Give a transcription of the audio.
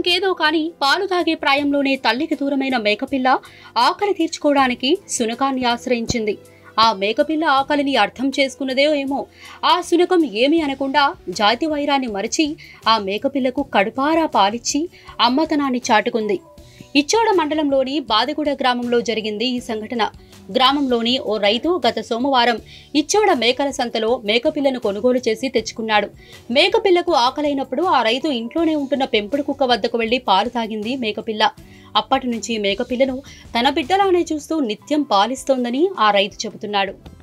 ఇంకేదో కానీ పాలు తాగే ప్రాయంలోనే తల్లికి దూరమైన మేకపిల్ల ఆకలి తీర్చుకోవడానికి సునకాన్ని ఆశ్రయించింది ఆ మేకపిల్ల ఆకలిని అర్థం చేసుకున్నదే ఏమో ఆ సునకం ఏమీ అనకుండా జాతి వైరాన్ని మరచి ఆ మేకపిల్లకు కడుపారా పాలిచ్చి అమ్మతనాన్ని చాటుకుంది ఇచ్చోడ మండలంలోని బాదిగూడ గ్రామంలో జరిగింది ఈ సంఘటన గ్రామంలోని ఓ రైతు గత సోమవారం ఇచ్చోడ మేకల సంతలో మేకపిల్లను కొనుగోలు చేసి తెచ్చుకున్నాడు మేకపిల్లకు ఆకలైనప్పుడు ఆ రైతు ఇంట్లోనే ఉంటున్న పెంపుడు కుక్క వద్దకు వెళ్లి పాలు తాగింది మేకపిల్ల అప్పటి నుంచి మేకపిల్లను తన బిడ్డలానే చూస్తూ నిత్యం పాలిస్తోందని ఆ రైతు చెబుతున్నాడు